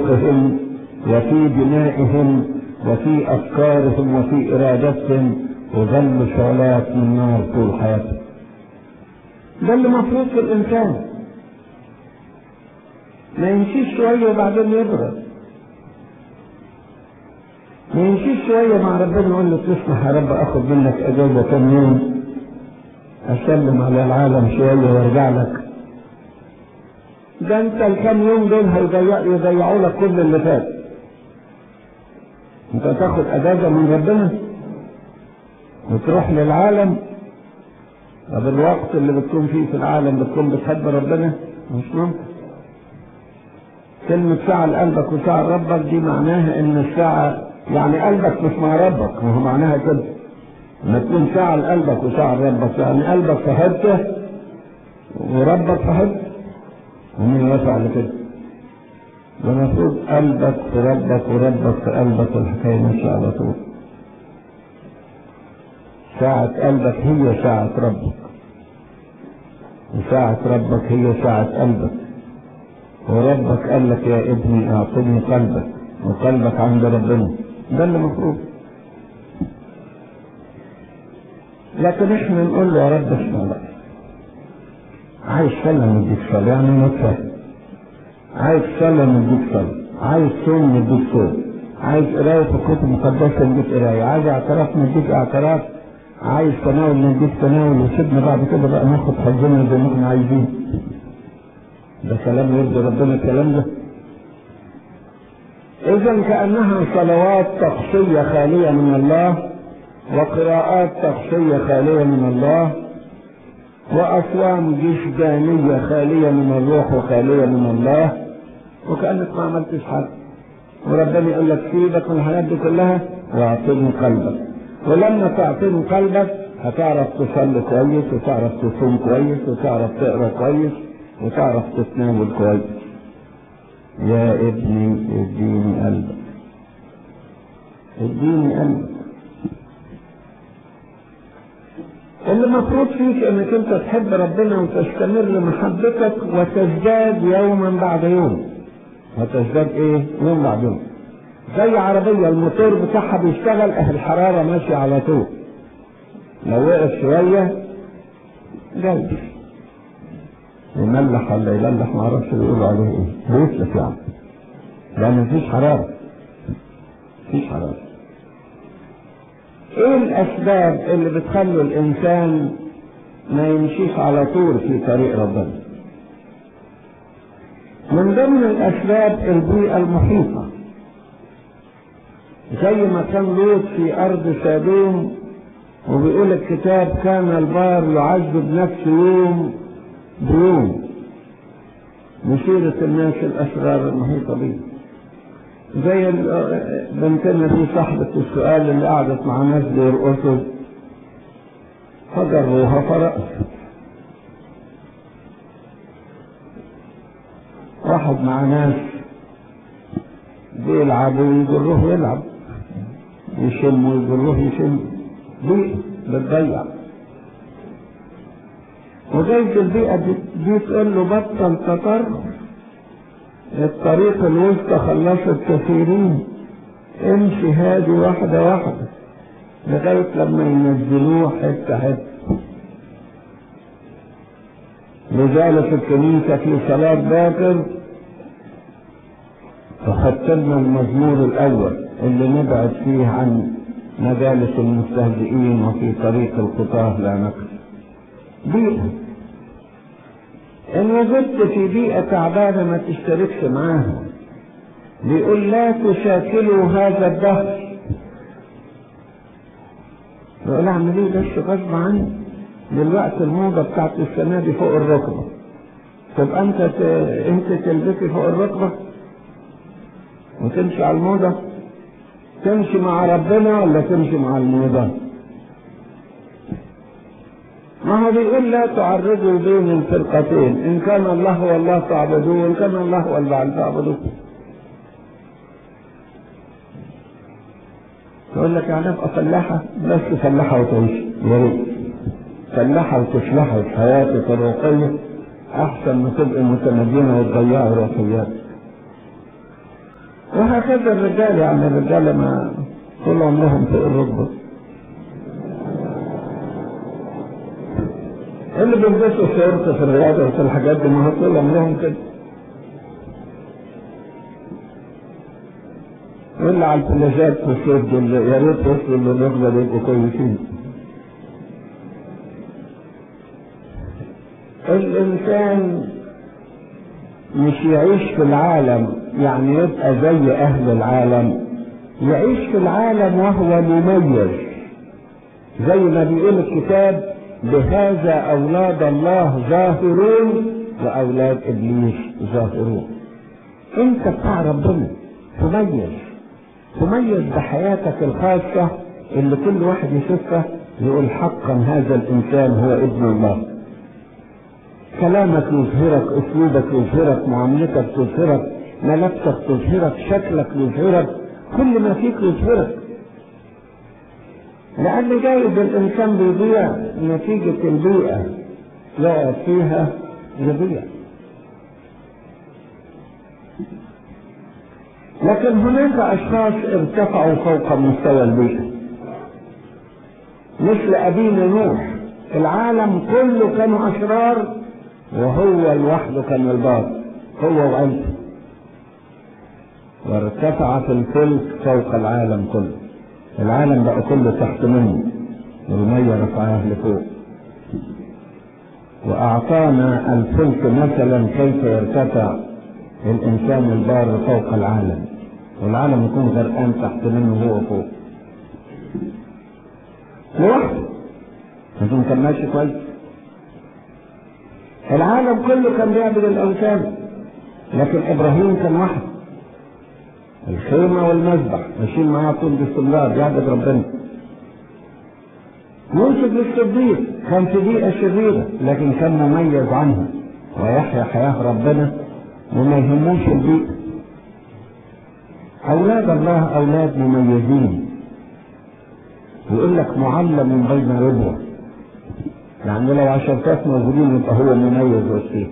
خلقهم وفي بنائهم وفي أفكارهم وفي إرادتهم وظل شعلات من نار طول حياتهم ده اللي مفروض في الإنسان ما يمشيش شوية وبعدين يبرد ما يمشيش شوية مع ربنا يقول له تسمح يا رب اخد منك اجازة كم يوم اسلم على العالم شوية وارجع لك ده انت الكام يوم دول هيضيع يضيعوا لك كل اللي فات انت تاخد اجازة من ربنا وتروح للعالم طب الوقت اللي بتكون فيه في العالم بتكون بتحب ربنا مش ممكن كلمة ساعة لقلبك وساعة لربك دي معناها ان الساعة يعني قلبك مش مع ربك ما هو معناها كده لما تكون ساعة لقلبك وساعة لربك يعني قلبك في حتة وربك في حتة ومين يوافق على كده ده المفروض قلبك في ربك وربك في قلبك والحكاية ماشية على طول ساعة قلبك هي ساعة ربك وساعة ربك هي ساعة قلبك وربك قال لك يا ابني اعطني قلبك وقلبك عند ربنا ده اللي المفروض لكن احنا نقول له يا رب اسمع بقى عايز صلاة نديك صلاة يعني نتفهم عايز صلاة نديك صلاة عايز صوم نديك صوم عايز قراية في الكتب المقدسة نديك قراية عايز اعتراف نديك اعتراف عايز تناول نديك تناول وسيبنا بعد كده بقى ناخد حظنا زي ما احنا عايزين ده كلام يرضي ربنا الكلام ده اذا كانها صلوات تقصيه خاليه من الله وقراءات تقصيه خاليه من الله واصوام جسدانيه خاليه من الروح وخاليه من الله وكانك ما عملتش حاجه وربنا يقول لك سيبك من الحاجات دي كلها واعطني قلبك ولما تعطيني قلبك هتعرف تصلي كويس وتعرف تصوم كويس وتعرف تقرا كويس وتعرف تتناول كويس يا ابني اديني قلبك اديني قلبك اللي مفروض فيك انك انت تحب ربنا وتستمر محبتك وتزداد يوما بعد يوم وتزداد ايه يوم بعد يوم زي عربية الموتور بتاعها بيشتغل اه الحرارة ماشية على طول لو وقف شوية جاي يملح ولا يللح ما اعرفش بيقولوا عليه ايه بيتلف يعني لان مفيش حرارة مفيش حرارة ايه الاسباب اللي بتخلي الانسان ما يمشيش على طول في طريق ربنا من ضمن الاسباب البيئة المحيطة زي ما كان لوط في ارض سادوم وبيقول الكتاب كان البار يعذب نفسه يوم بيوم بسيرة الناس الأسرار المحيطة به زي بنتنا دي صاحبة السؤال اللي قعدت مع ناس بيرقصوا فجروها فرقصت واحد مع ناس بيلعبوا ويجروه يلعب يشم ويجروه يشم دي بتضيع وجايز البيئة دي, دي تقول له بطل تطرف الطريق الوسطى خلصت كثيرين امشي هادي واحدة واحدة لغاية لما ينزلوه حتة حتة لذلك الكنيسة في صلاة باكر فخدت لنا المزمور الأول اللي نبعد فيه عن مجالس المستهزئين وفي طريق الخطاه لا نقف بيئة إن وجدت في بيئة تعبانة ما تشتركش معاها بيقول لا تشاكلوا هذا الدهر يقول اعمل ايه بس غصب عني دلوقتي الموضة بتاعت السنة دي فوق الركبة تبقى انت ت... انت تلبسي فوق الركبة وتمشي على الموضة تمشي مع ربنا ولا تمشي مع الموضة ما هو بيقول لا تعرضوا بين الفرقتين ان كان الله هو الله تعبدوه وان كان الله هو البعل تعبدوه تقول لك يعني ابقى فلاحة بس فلاحة وتعيش يا ريت فلاحة وتفلحي في حياتك الروحية أحسن ما تبقى متمدنة وتضيعي روحياتك وهكذا الرجال يعني الرجال ما طول عمرهم فوق الركبة اللي بيلبسوا شورت في الرياضة وفي الحاجات دي ما هو طول عمرهم كده واللي على البلاجات في الصيف دول يا ريت وصلوا للركبة دي يبقوا كويسين الإنسان مش يعيش في العالم يعني يبقى زي أهل العالم يعيش في العالم وهو مميز زي ما بيقول الكتاب بهذا أولاد الله ظاهرون وأولاد إبليس ظاهرون أنت بتاع ربنا تميز تميز بحياتك الخاصة اللي كل واحد يشوفها يقول حقا هذا الإنسان هو ابن الله كلامك يظهرك اسلوبك يظهرك معاملتك تظهرك ملابسك تظهرك شكلك يظهرك كل ما فيك يظهرك لان جايز الانسان بيضيع نتيجة البيئة يقعد فيها يضيع لكن هناك اشخاص ارتفعوا فوق مستوى البيئة مثل ابينا نوح العالم كله كانوا اشرار وهو لوحده كان البار هو وعيلته وارتفع في الفلك فوق العالم كله العالم بقى كله تحت منه والمية رفعاه لفوق وأعطانا الفلك مثلا كيف يرتفع الإنسان البار فوق العالم والعالم يكون غرقان تحت منه هو فوق لوحده لكن كان ماشي كويس العالم كله كان بيعبد الاوثان لكن ابراهيم كان واحد الخيمه والمذبح ماشيين معاه طول باستمرار بيعبد ربنا يوسف الصديق كان في بيئه شريره لكن كان مميز عنها ويحيا حياه ربنا وما يهموش البيئه اولاد الله اولاد مميزين يقول لك معلم بين ربوه يعني لو عشرتات موجودين يبقى هو مميز وسيم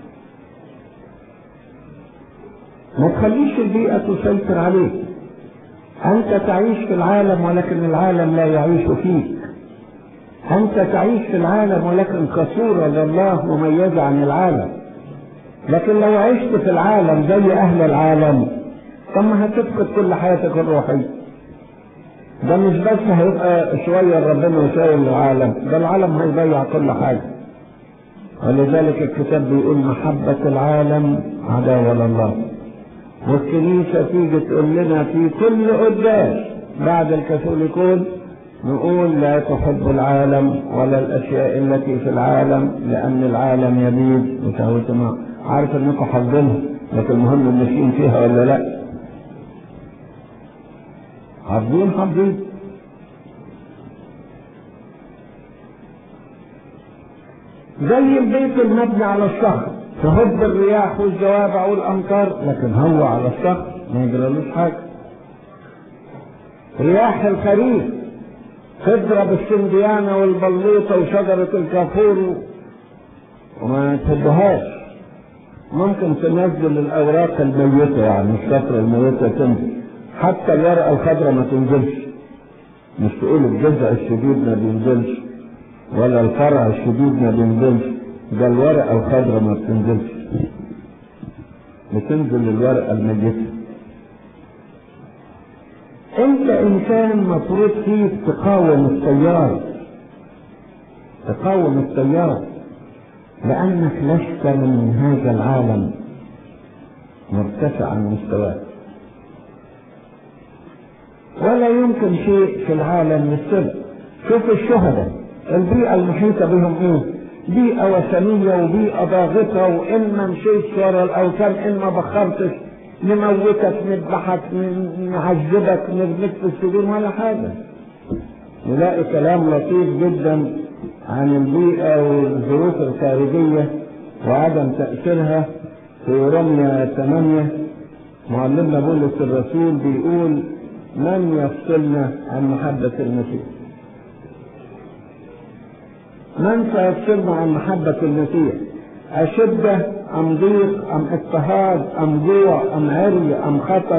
ما تخليش البيئة تسيطر عليك أنت تعيش في العالم ولكن العالم لا يعيش فيك أنت تعيش في العالم ولكن كصورة لله مميزة عن العالم لكن لو عشت في العالم زي أهل العالم طب ما هتفقد كل حياتك الروحية ده مش بس هيبقى شوية ربنا وشوية للعالم ده العالم هيضيع كل حاجة ولذلك الكتاب بيقول محبة العالم عداوة لله والكنيسة تيجي تقول لنا في كل قداس بعد الكاثوليكون نقول لا تحب العالم ولا الأشياء التي في العالم لأن العالم يبيد وتهوت عارف انكم حافظينها لكن المهم ماشيين فيها ولا لا حافظين حافظين زي البيت المبني على الصخر تهب الرياح والزوابع والامطار لكن هو على الصخر ما يجرالوش حاجه رياح الخريف تضرب السنديانة والبليطة وشجرة الكافور وما تهدهاش ممكن تنزل الأوراق الميتة يعني الشجرة الميتة تنزل حتى الورقة الخضراء ما تنزلش مش تقول الجذع الشديد ما بينزلش ولا الفرع الشديد ما بينزلش ده الورقة الخضراء ما بتنزلش بتنزل الورقة الميتة انت انسان مفروض فيك تقاوم التيار تقاوم التيار لانك لست من هذا العالم مرتفع عن مستواك ولا يمكن شيء في العالم يستمر شوف الشهداء البيئة المحيطة بهم ايه بيئة وثنية وبيئة ضاغطة وإما مشيت ورا الأوثان إما بخرتش نموتك نذبحك نعذبك نرميك في السجون ولا حاجة نلاقي كلام لطيف جدا عن البيئة والظروف الخارجية وعدم تأثيرها في رمية ثمانية معلمنا بولس الرسول بيقول من يفصلنا عن محبة المسيح من سيفصلنا عن محبة المسيح أشدة أم ضيق أم اضطهاد أم جوع أم عري أم خطر